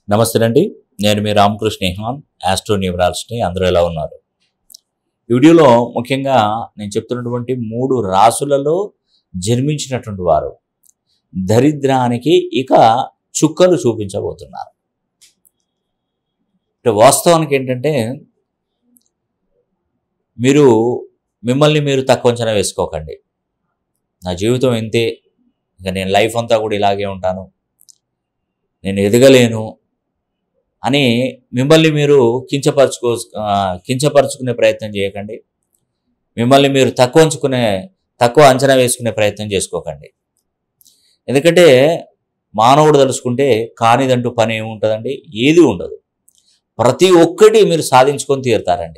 నమస్తే అండి నేను మీ రామకృష్ణ ఇహాన్ ఆస్ట్రో న్యూమరాలజిస్ట్ని అందరూ ఎలా ఉన్నారు ఈ వీడియోలో ముఖ్యంగా నేను చెప్తున్నటువంటి మూడు రాసులలో జన్మించినటువంటి వారు దరిద్రానికి ఇక చుక్కలు చూపించబోతున్నారు అంటే వాస్తవానికి ఏంటంటే మీరు మిమ్మల్ని మీరు తక్కువ అంచనా వేసుకోకండి నా జీవితం ఇంతే ఇక నేను లైఫ్ అంతా కూడా ఇలాగే ఉంటాను నేను ఎదగలేను అని మిమ్మల్ని మీరు కించపరచుకో ఆ, కించపరచుకునే ప్రయత్నం చేయకండి మిమ్మల్ని మీరు తక్కువ అంచుకునే తక్కువ అంచనా వేసుకునే ప్రయత్నం చేసుకోకండి ఎందుకంటే మానవుడు తలుచుకుంటే కానిదంటూ పని ఏముంటుందండి ఏది ఉండదు ప్రతి ఒక్కటి మీరు సాధించుకొని తీరుతారండి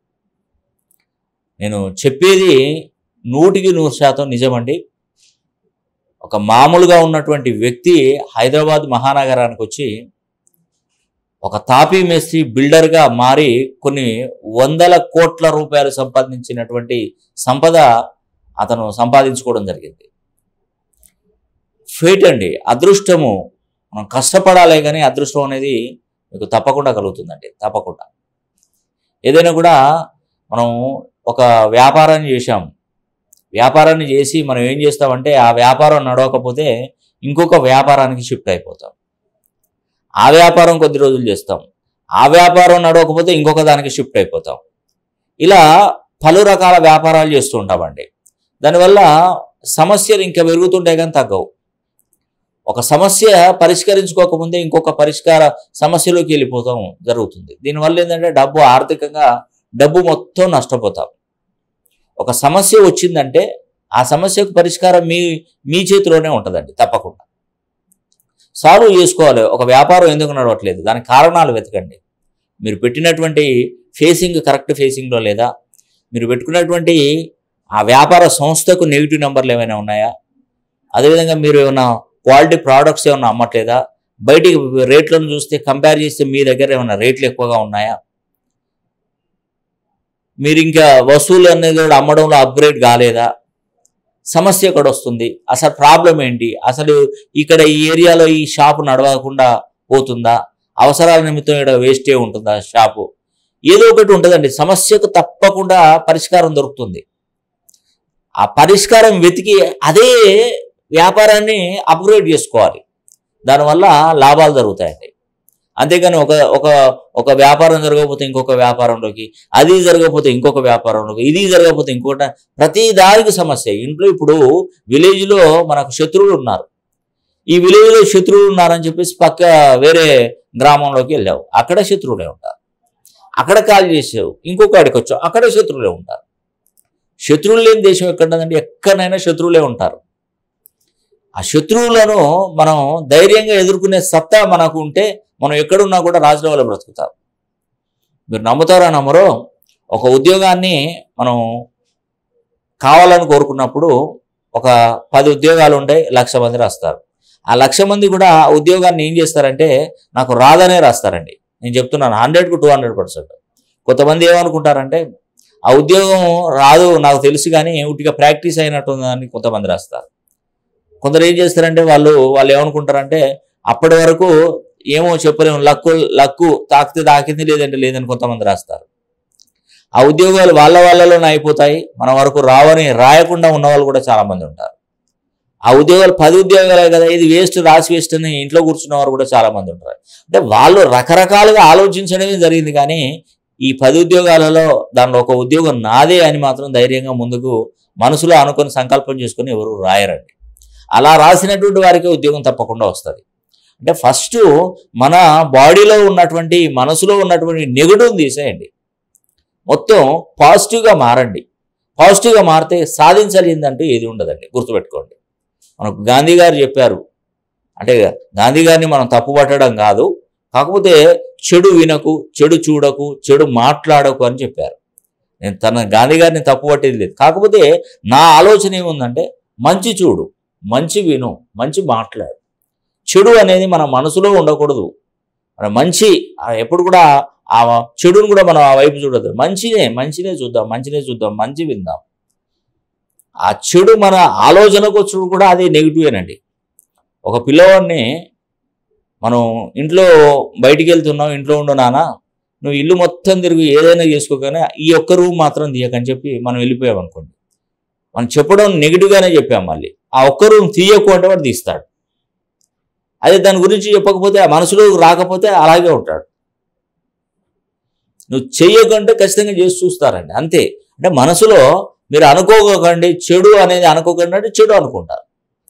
నేను చెప్పేది నూటికి నూరు శాతం నిజమండి ఒక మామూలుగా ఉన్నటువంటి వ్యక్తి హైదరాబాద్ మహానగరానికి వచ్చి ఒక తాపీ మేస్త్రి బిల్డర్గా మారి కొన్ని వందల కోట్ల రూపాయలు సంపాదించినటువంటి సంపద అతను సంపాదించుకోవడం జరిగింది ఫేట్ అండి అదృష్టము మనం కష్టపడాలి కానీ అదృష్టం అనేది మీకు తప్పకుండా కలుగుతుందండి తప్పకుండా ఏదైనా కూడా మనం ఒక వ్యాపారాన్ని చేశాం వ్యాపారాన్ని చేసి మనం ఏం చేస్తామంటే ఆ వ్యాపారం నడవకపోతే ఇంకొక వ్యాపారానికి షిఫ్ట్ అయిపోతాం ఆ వ్యాపారం కొద్ది రోజులు చేస్తాం ఆ వ్యాపారం నడవకపోతే ఇంకొక దానికి షిఫ్ట్ అయిపోతాం ఇలా పలు రకాల వ్యాపారాలు చేస్తూ ఉంటామండి దానివల్ల సమస్యలు ఇంకా పెరుగుతుంటాయి కానీ తగ్గవు ఒక సమస్య పరిష్కరించుకోకముందే ఇంకొక పరిష్కార సమస్యలోకి వెళ్ళిపోతాం జరుగుతుంది దీనివల్ల ఏంటంటే డబ్బు ఆర్థికంగా డబ్బు మొత్తం నష్టపోతాం ఒక సమస్య వచ్చిందంటే ఆ సమస్యకు పరిష్కారం మీ మీ చేతిలోనే ఉంటుందండి తప్పకుండా సాల్వ్ చేసుకోవాలి ఒక వ్యాపారం ఎందుకు నడవట్లేదు దానికి కారణాలు వెతకండి మీరు పెట్టినటువంటి ఫేసింగ్ కరెక్ట్ ఫేసింగ్లో లేదా మీరు పెట్టుకున్నటువంటి ఆ వ్యాపార సంస్థకు నెగిటివ్ నెంబర్లు ఏమైనా ఉన్నాయా అదేవిధంగా మీరు ఏమైనా క్వాలిటీ ప్రోడక్ట్స్ ఏమైనా అమ్మట్లేదా బయటికి రేట్లను చూస్తే కంపేర్ చేస్తే మీ దగ్గర ఏమైనా రేట్లు ఎక్కువగా ఉన్నాయా మీరు ఇంకా వస్తువులు అనేది కూడా అమ్మడంలో అప్గ్రేడ్ కాలేదా సమస్య ఎక్కడ వస్తుంది అసలు ప్రాబ్లం ఏంటి అసలు ఇక్కడ ఈ ఏరియాలో ఈ షాపు నడవకుండా పోతుందా అవసరాల నిమిత్తం ఇక్కడ వేస్టే ఉంటుందా షాపు ఏదో ఒకటి ఉంటుందండి సమస్యకు తప్పకుండా పరిష్కారం దొరుకుతుంది ఆ పరిష్కారం వెతికి అదే వ్యాపారాన్ని అప్గ్రేడ్ చేసుకోవాలి దానివల్ల లాభాలు జరుగుతాయండి అంతేగాని ఒక ఒక ఒక వ్యాపారం జరగకపోతే ఇంకొక వ్యాపారంలోకి అది జరగకపోతే ఇంకొక వ్యాపారంలోకి ఇది జరగకపోతే ఇంకొకటి ప్రతి దానికి సమస్య ఇంట్లో ఇప్పుడు విలేజ్లో మనకు శత్రువులు ఉన్నారు ఈ విలేజ్లో శత్రువులు ఉన్నారని చెప్పేసి పక్క వేరే గ్రామంలోకి వెళ్ళావు అక్కడ శత్రువులే ఉంటారు అక్కడ కాల్ చేసావు ఇంకొక ఆడికి వచ్చావు అక్కడ శత్రువులే ఉంటారు శత్రువులు లేని దేశం ఎక్కడదండి ఎక్కడైనా శత్రువులే ఉంటారు ఆ శత్రువులను మనం ధైర్యంగా ఎదుర్కొనే సత్తా మనకు ఉంటే మనం ఎక్కడున్నా కూడా రాజుల వల్ల బ్రతుకుతాం మీరు నమ్ముతారా నమ్మరో ఒక ఉద్యోగాన్ని మనం కావాలని కోరుకున్నప్పుడు ఒక పది ఉద్యోగాలు ఉంటాయి లక్ష మంది రాస్తారు ఆ లక్ష మంది కూడా ఆ ఉద్యోగాన్ని ఏం చేస్తారంటే నాకు రాదనే రాస్తారండి నేను చెప్తున్నాను హండ్రెడ్కు టూ హండ్రెడ్ పర్సెంట్ కొంతమంది ఏమనుకుంటారంటే ఆ ఉద్యోగం రాదు నాకు తెలుసు కానీ ఉట్టిగా ప్రాక్టీస్ అయినట్టుందని కొంతమంది రాస్తారు కొందరు ఏం చేస్తారంటే వాళ్ళు వాళ్ళు ఏమనుకుంటారంటే అప్పటి వరకు ఏమో చెప్పలేము లక్కు లక్కు తాకితే తాకింది లేదంటే లేదని కొంతమంది రాస్తారు ఆ ఉద్యోగాలు వాళ్ళ వాళ్ళలోనే అయిపోతాయి మన వరకు రావని రాయకుండా ఉన్న వాళ్ళు కూడా చాలా మంది ఉంటారు ఆ ఉద్యోగాలు పది ఉద్యోగాలే కదా ఇది వేస్ట్ రాసి వేస్ట్ అని ఇంట్లో కూర్చున్న వారు కూడా చాలా మంది ఉంటారు అంటే వాళ్ళు రకరకాలుగా ఆలోచించడమే జరిగింది కానీ ఈ పది ఉద్యోగాలలో దానిలో ఒక ఉద్యోగం నాదే అని మాత్రం ధైర్యంగా ముందుకు మనసులో అనుకొని సంకల్పం చేసుకొని ఎవరు రాయరండి అలా రాసినటువంటి వారికి ఉద్యోగం తప్పకుండా వస్తుంది అంటే ఫస్ట్ మన బాడీలో ఉన్నటువంటి మనసులో ఉన్నటువంటి నెగటివ్ తీసేయండి మొత్తం పాజిటివ్గా మారండి పాజిటివ్గా మారితే సాధించలేదంటూ ఏది ఉండదండి గుర్తుపెట్టుకోండి మనకు గాంధీ గారు చెప్పారు అంటే గాంధీ గారిని మనం తప్పు పట్టడం కాదు కాకపోతే చెడు వినకు చెడు చూడకు చెడు మాట్లాడకు అని చెప్పారు నేను తన గాంధీ గారిని తప్పు పట్టేది లేదు కాకపోతే నా ఆలోచన ఏముందంటే మంచి చూడు మంచి విను మంచి మాట్లాడు చెడు అనేది మన మనసులో ఉండకూడదు మన మంచి ఆ ఎప్పుడు కూడా ఆ చెడును కూడా మనం ఆ వైపు చూడదు మంచినే మంచినే చూద్దాం మంచినే చూద్దాం మంచి విందాం ఆ చెడు మన ఆలోచనకు వచ్చుడు కూడా అది నెగిటివేనండి ఒక పిల్లవాడిని మనం ఇంట్లో బయటికి వెళ్తున్నావు ఇంట్లో ఉండు నాన్న నువ్వు ఇల్లు మొత్తం తిరిగి ఏదైనా చేసుకోగానే ఈ ఒక్క రూమ్ మాత్రం తీయకని చెప్పి మనం వెళ్ళిపోయాం అనుకోండి మనం చెప్పడం నెగిటివ్గానే చెప్పాం మళ్ళీ ఆ ఒక్క రూమ్ తీయకు అంటే వాడు తీస్తాడు అదే దాని గురించి చెప్పకపోతే ఆ మనసులో రాకపోతే అలాగే ఉంటాడు నువ్వు చెయ్యకంటే ఖచ్చితంగా చేసి చూస్తారండి అంతే అంటే మనసులో మీరు అనుకోకండి చెడు అనేది అనుకోకండి అంటే చెడు అనుకుంటారు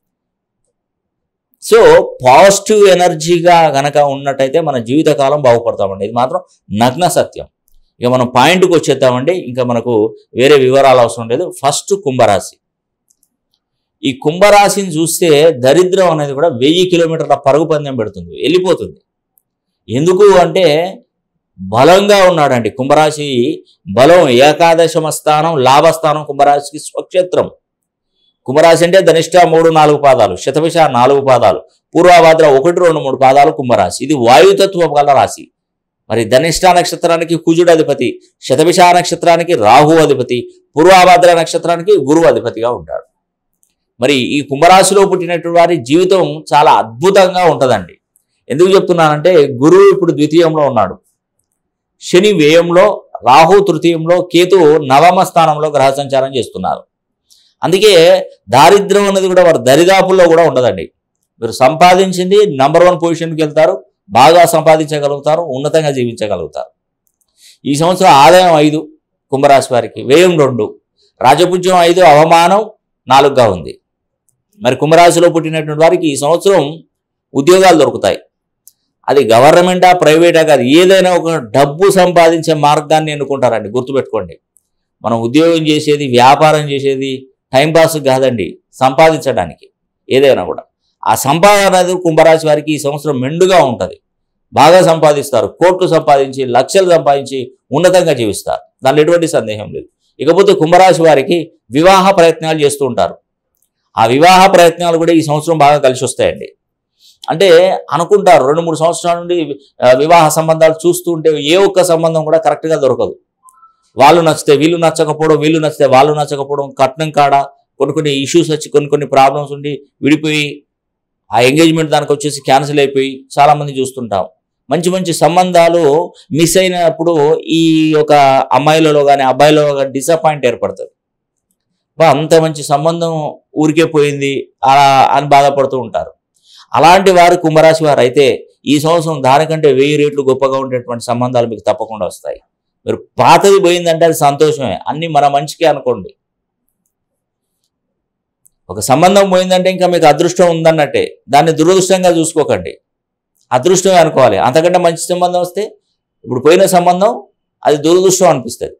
సో పాజిటివ్ ఎనర్జీగా గనక ఉన్నట్టయితే మన జీవితకాలం బాగుపడతామండి ఇది మాత్రం నగ్న సత్యం ఇక మనం పాయింట్కి వచ్చేద్దామండి ఇంకా మనకు వేరే వివరాలు అవసరం లేదు ఫస్ట్ కుంభరాశి ఈ కుంభరాశిని చూస్తే దరిద్రం అనేది కూడా వెయ్యి కిలోమీటర్ల పరుగు పందెం పెడుతుంది వెళ్ళిపోతుంది ఎందుకు అంటే బలంగా ఉన్నాడండి కుంభరాశి బలం ఏకాదశమ స్థానం లాభస్థానం కుంభరాశికి స్వక్షేత్రం కుంభరాశి అంటే ధనిష్ట మూడు నాలుగు పాదాలు శతభిష నాలుగు పాదాలు పూర్వభాద్ర ఒకటి రెండు మూడు పాదాలు కుంభరాశి ఇది వాయుతత్వ గల రాశి మరి ధనిష్ట నక్షత్రానికి కుజుడు అధిపతి శతభిష నక్షత్రానికి రాహు అధిపతి పూర్వభాద్ర నక్షత్రానికి గురువు అధిపతిగా ఉంటాడు మరి ఈ కుంభరాశిలో పుట్టినటువంటి వారి జీవితం చాలా అద్భుతంగా ఉంటుందండి ఎందుకు చెప్తున్నానంటే గురువు ఇప్పుడు ద్వితీయంలో ఉన్నాడు శని వ్యయంలో రాహు తృతీయంలో కేతు నవమ స్థానంలో గ్రహ సంచారం చేస్తున్నారు అందుకే దారిద్ర్యం అనేది కూడా వారి దరిదాపుల్లో కూడా ఉండదండి మీరు సంపాదించింది నంబర్ వన్ పొజిషన్కి వెళ్తారు బాగా సంపాదించగలుగుతారు ఉన్నతంగా జీవించగలుగుతారు ఈ సంవత్సరం ఆదాయం ఐదు కుంభరాశి వారికి వ్యయం రెండు రాజపుజ్యం ఐదు అవమానం నాలుగుగా ఉంది మరి కుంభరాశిలో పుట్టినటువంటి వారికి ఈ సంవత్సరం ఉద్యోగాలు దొరుకుతాయి అది గవర్నమెంటా ప్రైవేటా కాదు ఏదైనా ఒక డబ్బు సంపాదించే మార్గాన్ని ఎన్నుకుంటారండి గుర్తుపెట్టుకోండి మనం ఉద్యోగం చేసేది వ్యాపారం చేసేది టైంపాస్ కాదండి సంపాదించడానికి ఏదైనా కూడా ఆ సంపాదన అనేది కుంభరాశి వారికి ఈ సంవత్సరం మెండుగా ఉంటుంది బాగా సంపాదిస్తారు కోట్లు సంపాదించి లక్షలు సంపాదించి ఉన్నతంగా జీవిస్తారు దానిలో ఎటువంటి సందేహం లేదు ఇకపోతే కుంభరాశి వారికి వివాహ ప్రయత్నాలు చేస్తూ ఉంటారు ఆ వివాహ ప్రయత్నాలు కూడా ఈ సంవత్సరం బాగా కలిసి వస్తాయండి అంటే అనుకుంటారు రెండు మూడు సంవత్సరాల నుండి ఆ, వివాహ సంబంధాలు చూస్తూ ఉంటే ఏ ఒక్క సంబంధం కూడా కరెక్ట్గా దొరకదు వాళ్ళు నచ్చితే వీళ్ళు నచ్చకపోవడం వీళ్ళు నచ్చితే వాళ్ళు నచ్చకపోవడం కట్నం కాడ కొన్ని కొన్ని ఇష్యూస్ వచ్చి కొన్ని కొన్ని ప్రాబ్లమ్స్ ఉండి విడిపోయి ఆ ఎంగేజ్మెంట్ దానికి వచ్చేసి క్యాన్సిల్ అయిపోయి చాలామంది చూస్తుంటాం మంచి మంచి సంబంధాలు మిస్ అయినప్పుడు ఈ యొక్క అమ్మాయిలలో కానీ అబ్బాయిలలో కానీ డిసప్పాయింట్ ఏర్పడుతుంది బా అంత మంచి సంబంధం ఊరికే పోయింది అలా అని బాధపడుతూ ఉంటారు అలాంటి వారు కుంభరాశి వారు అయితే ఈ సంవత్సరం దానికంటే వెయ్యి రేట్లు గొప్పగా ఉండేటువంటి సంబంధాలు మీకు తప్పకుండా వస్తాయి మీరు పాతది పోయిందంటే అది సంతోషమే అన్ని మన మంచికే అనుకోండి ఒక సంబంధం పోయిందంటే ఇంకా మీకు అదృష్టం ఉందన్నట్టే దాన్ని దురదృష్టంగా చూసుకోకండి అదృష్టమే అనుకోవాలి అంతకంటే మంచి సంబంధం వస్తే ఇప్పుడు పోయిన సంబంధం అది దురదృష్టం అనిపిస్తుంది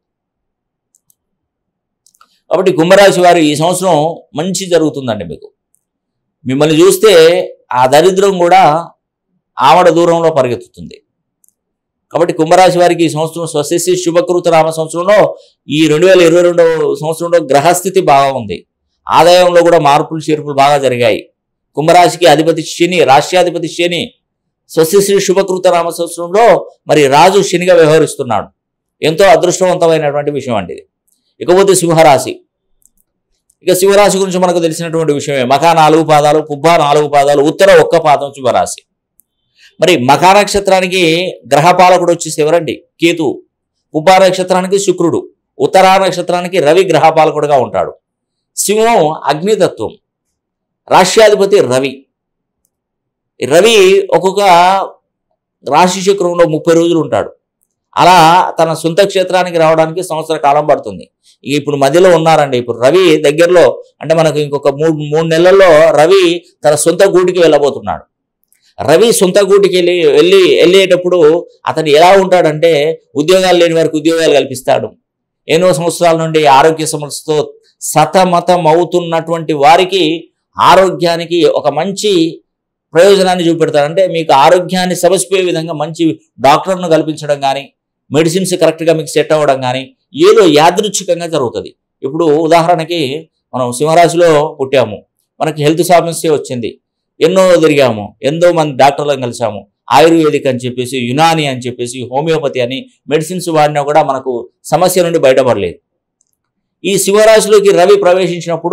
కాబట్టి కుంభరాశి వారు ఈ సంవత్సరం మంచి జరుగుతుందండి మీకు మిమ్మల్ని చూస్తే ఆ దరిద్రం కూడా ఆమడ దూరంలో పరిగెత్తుతుంది కాబట్టి కుంభరాశి వారికి ఈ సంవత్సరం స్వశిష్టి శుభకృత నామ సంవత్సరంలో ఈ రెండు వేల ఇరవై రెండవ సంవత్సరంలో గ్రహస్థితి బాగా ఉంది ఆదాయంలో కూడా మార్పులు చేర్పులు బాగా జరిగాయి కుంభరాశికి అధిపతి శని రాష్ట్రాధిపతి శని స్వశిశ్రీ శుభకృత నామ సంవత్సరంలో మరి రాజు శనిగా వ్యవహరిస్తున్నాడు ఎంతో అదృష్టవంతమైనటువంటి విషయం అండి ఇది ఇకపోతే సింహరాశి ఇక శివరాశి గురించి మనకు తెలిసినటువంటి విషయమే మఖా నాలుగు పాదాలు పుబ్బ నాలుగు పాదాలు ఉత్తర ఒక్క పాదం శివరాశి మరి మఖా నక్షత్రానికి గ్రహపాలకుడు వచ్చేసి ఎవరండి కేతు పుబ్బ నక్షత్రానికి శుక్రుడు ఉత్తరా నక్షత్రానికి రవి గ్రహపాలకుడుగా ఉంటాడు సింహం అగ్నితత్వం రాష్ట్రాధిపతి రవి రవి ఒక్కొక్క రాశి చక్రంలో ముప్పై రోజులు ఉంటాడు అలా తన సొంత క్షేత్రానికి రావడానికి సంవత్సర కాలం పడుతుంది ఇక ఇప్పుడు మధ్యలో ఉన్నారండి ఇప్పుడు రవి దగ్గరలో అంటే మనకు ఇంకొక మూడు మూడు నెలల్లో రవి తన సొంత గూటికి వెళ్ళబోతున్నాడు రవి సొంత గూటికి వెళ్ళి వెళ్ళి వెళ్ళేటప్పుడు అతను ఎలా ఉంటాడంటే ఉద్యోగాలు లేని వారికి ఉద్యోగాలు కల్పిస్తాడు ఎన్నో సంవత్సరాల నుండి ఆరోగ్య సమస్యతో సతమతం అవుతున్నటువంటి వారికి ఆరోగ్యానికి ఒక మంచి ప్రయోజనాన్ని చూపెడతాడు అంటే మీకు ఆరోగ్యాన్ని సమసిపోయే విధంగా మంచి డాక్టర్ను కల్పించడం కానీ మెడిసిన్స్ కరెక్ట్గా మీకు సెట్ అవ్వడం కానీ ఏదో యాదృచ్ఛికంగా జరుగుతుంది ఇప్పుడు ఉదాహరణకి మనం సింహరాశిలో పుట్టాము మనకి హెల్త్ సమస్య వచ్చింది ఎన్నో తిరిగాము ఎంతో మంది డాక్టర్లను కలిసాము ఆయుర్వేదిక్ అని చెప్పేసి యునాని అని చెప్పేసి హోమియోపతి అని మెడిసిన్స్ వాడినా కూడా మనకు సమస్య నుండి బయటపడలేదు ఈ శివరాశిలోకి రవి ప్రవేశించినప్పుడు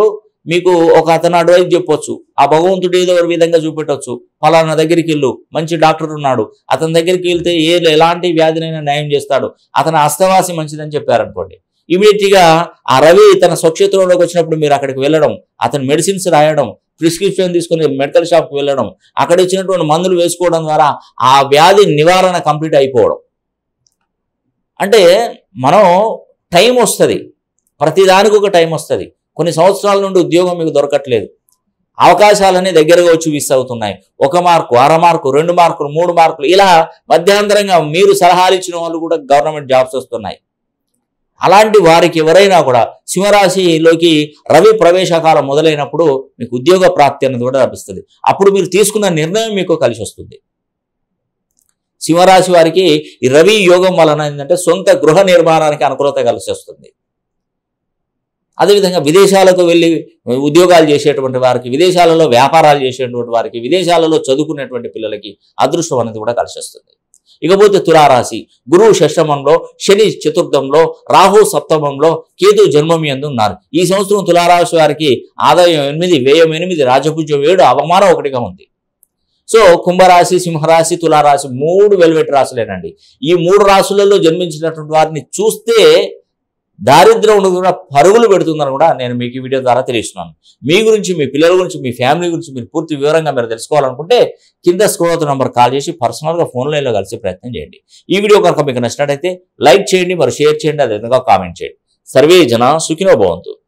మీకు ఒక అతను అడ్వైజ్ చెప్పొచ్చు ఆ భగవంతుడు ఏదో ఒక విధంగా చూపెట్టొచ్చు ఫలానా దగ్గరికి వెళ్ళు మంచి డాక్టర్ ఉన్నాడు అతని దగ్గరికి వెళ్తే ఏ ఎలాంటి వ్యాధినైనా న్యాయం చేస్తాడు అతని అస్తవాసి మంచిదని చెప్పారనుకోండి ఇమీడియట్ గా ఆ రవి తన స్వక్షేత్రంలోకి వచ్చినప్పుడు మీరు అక్కడికి వెళ్ళడం అతని మెడిసిన్స్ రాయడం ప్రిస్క్రిప్షన్ తీసుకుని మెడికల్ షాప్కి వెళ్ళడం అక్కడ ఇచ్చినటువంటి మందులు వేసుకోవడం ద్వారా ఆ వ్యాధి నివారణ కంప్లీట్ అయిపోవడం అంటే మనం టైం వస్తుంది ప్రతిదానికి ఒక టైం వస్తుంది కొన్ని సంవత్సరాల నుండి ఉద్యోగం మీకు దొరకట్లేదు అవకాశాలన్నీ దగ్గరగా వచ్చి మిస్ అవుతున్నాయి ఒక మార్కు అర మార్కు రెండు మార్కులు మూడు మార్కులు ఇలా మధ్యాంతరంగా మీరు సలహాలు ఇచ్చిన వాళ్ళు కూడా గవర్నమెంట్ జాబ్స్ వస్తున్నాయి అలాంటి వారికి ఎవరైనా కూడా సింహరాశిలోకి రవి ప్రవేశకాలం మొదలైనప్పుడు మీకు ఉద్యోగ ప్రాప్తి అనేది కూడా లభిస్తుంది అప్పుడు మీరు తీసుకున్న నిర్ణయం మీకు కలిసి వస్తుంది సింహరాశి వారికి ఈ రవి యోగం వలన ఏంటంటే సొంత గృహ నిర్మాణానికి అనుకూలత కలిసి వస్తుంది అదేవిధంగా విదేశాలకు వెళ్ళి ఉద్యోగాలు చేసేటువంటి వారికి విదేశాలలో వ్యాపారాలు చేసేటువంటి వారికి విదేశాలలో చదువుకునేటువంటి పిల్లలకి అదృష్టం అనేది కూడా కలిసి వస్తుంది ఇకపోతే తులారాశి గురువు షష్టమంలో శని చతుర్థంలో రాహు సప్తమంలో కేతు జన్మం ఎందు ఉన్నారు ఈ సంవత్సరం తులారాశి వారికి ఆదాయం ఎనిమిది వ్యయం ఎనిమిది రాజపూజ్యం ఏడు అవమానం ఒకటిగా ఉంది సో కుంభరాశి సింహరాశి తులారాశి మూడు వెల్వెట్ రాశులేనండి ఈ మూడు రాశులలో జన్మించినటువంటి వారిని చూస్తే దారిద్ర్యం ఉన్నది కూడా పరుగులు పెడుతుందని కూడా నేను మీకు ఈ వీడియో ద్వారా తెలియజేస్తున్నాను మీ గురించి మీ పిల్లల గురించి మీ ఫ్యామిలీ గురించి మీరు పూర్తి వివరంగా మీరు తెలుసుకోవాలనుకుంటే కింద స్క్రోల్ అవుతున్న నంబర్ కాల్ చేసి పర్సనల్గా ఫోన్ లైన్లో కలిసి ప్రయత్నం చేయండి ఈ వీడియో కనుక మీకు నచ్చినట్టయితే లైక్ చేయండి మరి షేర్ చేయండి అదేవిధంగా కామెంట్ చేయండి సర్వే జన సుఖినో భవంతు